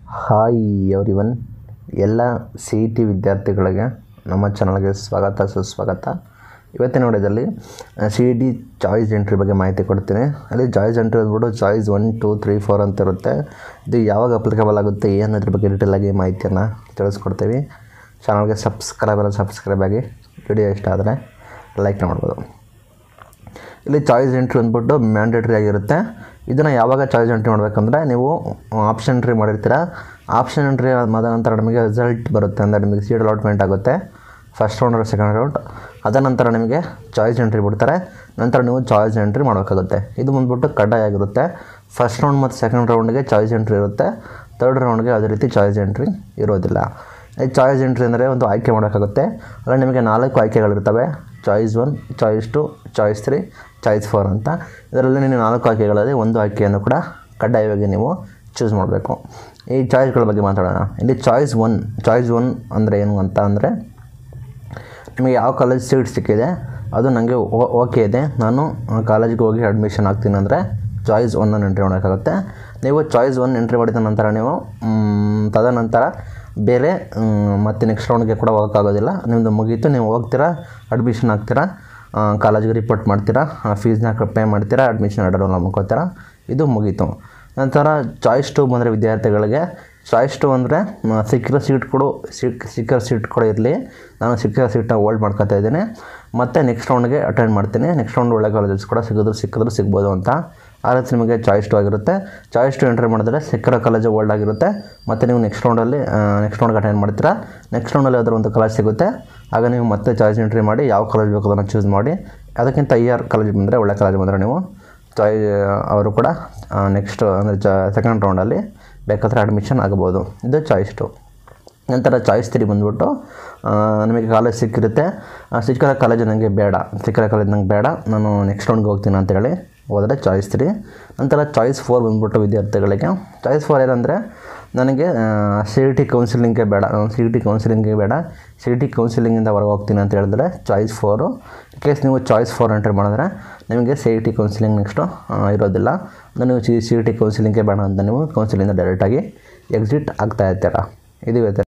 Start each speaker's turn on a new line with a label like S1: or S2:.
S1: hi everyone ಎಲ್ಲ C E T ವಿದ್ಯಾರ್ಥಿಗಳಿಗೆ ನಮ್ಮ ಚಾನಲ್ಗೆ ಸ್ವಾಗತ ಸುಸ್ವಾಗತ ಇವತ್ತಿನ ವಿಡಿಯೋದಲ್ಲಿ C E T choice entry ಬಗ್ಗೆ ಮಾಹಿತಿ ಕೊಡ್ತೀನಿ ಅಲ್ಲಿ ಚಾಯ್ಸ್ ಎಂಟ್ರಿ ಅಂದ್ಬಿಟ್ಟು choice one two three four ಅಂತ ಇರುತ್ತೆ ಇದು ಯಾವಾಗ ಅಪ್ಲಿಕಬಲ್ ಆಗುತ್ತೆ ಏನು ಅದ್ರ ಬಗ್ಗೆ ಡೀಟೇಲಾಗಿ ಮಾಹಿತಿಯನ್ನು ತಿಳಿಸ್ಕೊಡ್ತೀವಿ ಚಾನಲ್ಗೆ ಸಬ್ಸ್ಕ್ರೈಬ್ ಎಲ್ಲ ಸಬ್ಸ್ಕ್ರೈಬ್ ಆಗಿ ವಿಡಿಯೋ ಇಷ್ಟ ಆದರೆ ಲೈಕ್ ಮಾಡ್ಬೋದು ಇಲ್ಲಿ ಚಾಯ್ಸ್ ಎಂಟ್ರಿ ಅಂದ್ಬಿಟ್ಟು ಮ್ಯಾಂಡೇಟ್ರಿ ಆಗಿರುತ್ತೆ ಇದನ್ನು ಯಾವಾಗ ಚಾಯ್ಸ್ ಎಂಟ್ರಿ ಮಾಡಬೇಕಂದ್ರೆ ನೀವು ಆಪ್ಷನ್ ಎಂಟ್ರಿ ಮಾಡಿರ್ತೀರ ಆಪ್ಷನ್ ಎಂಟ್ರಿ ಆದ ನಂತರ ನಿಮಗೆ ರಿಸಲ್ಟ್ ಬರುತ್ತೆ ಅಂದರೆ ನಿಮಗೆ ಸೀಟ್ ಅಲಾಟ್ಮೆಂಟ್ ಆಗುತ್ತೆ ಫಸ್ಟ್ ರೌಂಡ್ ಸೆಕೆಂಡ್ ರೌಂಡ್ ಅದ ನಂತರ ನಿಮಗೆ ಚಾಯ್ಸ್ ಎಂಟ್ರಿ ಬಿಡ್ತಾರೆ ನಂತರ ನೀವು ಚಾಯ್ಸ್ ಎಂಟ್ರಿ ಮಾಡಬೇಕಾಗುತ್ತೆ ಇದು ಬಂದ್ಬಿಟ್ಟು ಕಡ್ಡಾಯ ಆಗಿರುತ್ತೆ ಫಸ್ಟ್ ರೌಂಡ್ ಮತ್ತು ಸೆಕೆಂಡ್ ರೌಂಡ್ಗೆ ಚಾಯ್ಸ್ ಎಂಟ್ರಿ ಇರುತ್ತೆ ತರ್ಡ್ ರೌಂಡ್ಗೆ ಯಾವುದೇ ರೀತಿ ಚಾಯ್ಸ್ ಎಂಟ್ರಿ ಇರೋದಿಲ್ಲ ಈ ಚಾಯ್ಸ್ ಎಂಟ್ರಿ ಅಂದರೆ ಒಂದು ಆಯ್ಕೆ ಮಾಡೋಕ್ಕಾಗುತ್ತೆ ಅದರಲ್ಲಿ ನಿಮಗೆ ನಾಲ್ಕು ಆಯ್ಕೆಗಳಿರ್ತವೆ choice one choice two choice three choice four ಅಂತ ಇದರಲ್ಲಿ ನೀವು ನಾಲ್ಕು ಆಯ್ಕೆಗಳಲ್ಲಿ ಒಂದು ಆಯ್ಕೆಯನ್ನು ಕೂಡ ಕಡ್ಡಾಯವಾಗಿ ನೀವು ಚೂಸ್ ಮಾಡಬೇಕು ಈ ಚಾಯ್ಸ್ಗಳ ಬಗ್ಗೆ ಮಾತಾಡೋಣ ಇಲ್ಲಿ ಚಾಯ್ಸ್ ಒನ್ ಚಾಯ್ಸ್ ಒನ್ ಅಂದರೆ ಏನು ಅಂತ ಅಂದರೆ ನಿಮಗೆ ಯಾವ ಕಾಲೇಜ್ ಸೀಟ್ ಸಿಕ್ಕಿದೆ ಅದು ನನಗೆ ಓಕೆ ಇದೆ ನಾನು ಆ ಕಾಲೇಜಿಗೆ ಹೋಗಿ ಅಡ್ಮಿಷನ್ ಆಗ್ತೀನಿ ಅಂದರೆ ಚಾಯ್ಸ್ ಒನ್ನನ್ನು ಎಂಟ್ರಿ ಮಾಡೋಕ್ಕಾಗುತ್ತೆ ನೀವು ಚಾಯ್ಸ್ ಒನ್ ಎಂಟ್ರಿ ಮಾಡಿದ ನಂತರ ನೀವು ಮ್, ತದನಂತರ ಬೇರೆ ಮ್, ಮತ್ತೆ ನೆಕ್ಸ್ಟ್ ರೌಂಡ್ಗೆ ಕೂಡ ಹೋಗೋಕ್ಕಾಗೋದಿಲ್ಲ ನಿಮ್ಮದು ಮುಗೀತು ನೀವು ಹೋಗ್ತೀರಾ ಅಡ್ಮಿಷನ್ ಆಗ್ತೀರಾ ಆ, ಕಾಲೇಜಿಗೆ ರಿಪೋರ್ಟ್ ಮಾಡ್ತೀರಾ ಫೀಸ್ನ ಪೇ ಮಾಡ್ತೀರಾ ಅಡ್ಮಿಷನ್ ಆರ್ಡರ್ ಮಾಡ್ಕೋತೀರಾ ಇದು ಮುಗೀತು ನಂತರ ಚಾಯ್ಸ್ ಟು ಬಂದರೆ ವಿದ್ಯಾರ್ಥಿಗಳಿಗೆ ಚಾಯ್ಸ್ ಟು ಅಂದರೆ ಸಿಕ್ಕಿರೋ ಸೀಟ್ ಕೊಡು ಸಿಕ್ ಸಿಕ್ಕಿರೋ ಸೀಟ್ ಕೂಡ ಇರಲಿ ನಾನು ಸಿಕ್ಕಿರೋ ಸೀಟ್ನ ಹೋಲ್ಡ್ ಮಾಡ್ಕೊತಾ ಇದ್ದೀನಿ ಮತ್ತು ನೆಕ್ಸ್ಟ್ ರೌಂಡ್ಗೆ ಅಟೆಂಡ್ ಮಾಡ್ತೀನಿ ನೆಕ್ಸ್ಟ್ ರೌಂಡ್ ಒಳ್ಳೆ ಕಾಲೇಜಸ್ ಕೂಡ ಸಿಗಿದ್ರು ಸಿಕ್ಕಿದ್ರು ಸಿಗ್ಬೋದು ಅಂತ ಆ ರೀತಿ ನಿಮಗೆ ಚಾಯ್ಸ್ ಟು ಆಗಿರುತ್ತೆ ಚಾಯ್ಸ್ ಟು ಎಂಟ್ರಿ ಮಾಡಿದ್ರೆ ಸಿಕ್ಕಿರೋ ಕಾಲೇಜು ಓಲ್ಡ್ ಆಗಿರುತ್ತೆ ಮತ್ತು ನೀವು ನೆಕ್ಸ್ಟ್ ರೌಂಡಲ್ಲಿ ನೆಕ್ಸ್ಟ್ ರೌಂಡ್ಗೆ ಅಟೆಂಡ್ ಮಾಡ್ತೀರಾ ನೆಕ್ಸ್ಟ್ ರೌಂಡಲ್ಲಿ ಯಾವ್ದಾದ್ರು ಒಂದು ಕಾಲೇಜ್ ಸಿಗುತ್ತೆ ಆಗ ನೀವು ಮತ್ತೆ ಚಾಯ್ಸ್ ಎಂಟ್ರಿ ಮಾಡಿ ಯಾವ ಕಾಲೇಜ್ ಬೇಕು ಅದನ್ನು ಚೂಸ್ ಮಾಡಿ ಅದಕ್ಕಿಂತ ಐ ಆರ್ ಕಾಲೇಜ್ ಬಂದರೆ ಒಳ್ಳೆ ಕಾಲೇಜ್ ಬಂದರೆ ನೀವು ಚಾಯ್ ಅವರು ಕೂಡ ನೆಕ್ಸ್ಟ್ ಅಂದರೆ ಚ ಸೆಕೆಂಡ್ ರೌಂಡಲ್ಲಿ ಬೇಕಾದರೆ ಅಡ್ಮಿಷನ್ ಆಗ್ಬೋದು ಇದು ಚಾಯ್ಸ್ ಟು ನಂತರ ಚಾಯ್ಸ್ ತ್ರೀ ಬಂದ್ಬಿಟ್ಟು ಆ, ನಿಮಗೆ ಕಾಲೇಜ್ ಸಿಕ್ಕಿರುತ್ತೆ ಆ, ಸಿಕ್ಕಿರೋ ಕಾಲೇಜು ನನಗೆ ಬೇಡ ಸಿಕ್ಕಿರೋ ಕಾಲೇಜ್ ನಂಗೆ ಬೇಡ ನಾನು ನೆಕ್ಸ್ಟ್ ರೌಂಡ್ಗೆ ಹೋಗ್ತೀನಿ ಅಂತೇಳಿ ಹೋದರೆ ಚಾಯ್ಸ್ ತ್ರೀ ನಂತರ ಚಾಯ್ಸ್ ಫೋರ್ ಬಂದ್ಬಿಟ್ಟು ವಿದ್ಯಾರ್ಥಿಗಳಿಗೆ ಚಾಯ್ಸ್ ಫೋರ್ ಏನಂದರೆ ನನಗೆ ಸಿ ಇ ಟಿ ಕೌನ್ಸಿಲಿಂಗ್ಗೆ ಬೇಡ ನಾನು ಸಿ ಇ ಟಿ ಕೌನ್ಸಿಲಿಂಗ್ಗೆ ಬೇಡ ಸಿ ಇ ಟಿ ಕೌನ್ಸಿಲಿಂಗಿಂದ ಹೊರಗೆ ಹೋಗ್ತೀನಿ ಅಂತ ಹೇಳಿದ್ರೆ ಚಾಯ್ಸ್ ಫೋರು ಇನ್ ಕೇಸ್ ನೀವು ಚಾಯ್ಸ್ ಫೋರ್ ಎಂಟ್ರಿ ಮಾಡಿದ್ರೆ ನಿಮಗೆ C E T counselling next ಇರೋದಿಲ್ಲ ಅಂದರೆ ನೀವು ಸಿ ಸಿ ಇ ಟಿ ಕೌನ್ಸಿಲಿಂಗ್ಗೆ ಬೇಡ ಅಂತ ನೀವು ಕೌನ್ಸಿಲಿಂದ ಡೈರೆಕ್ಟಾಗಿ ಎಕ್ಸಿಟ್ ಆಗ್ತಾ ಇರ್ತೀರ ಇದು ವ್ಯತ್ಯಾಸ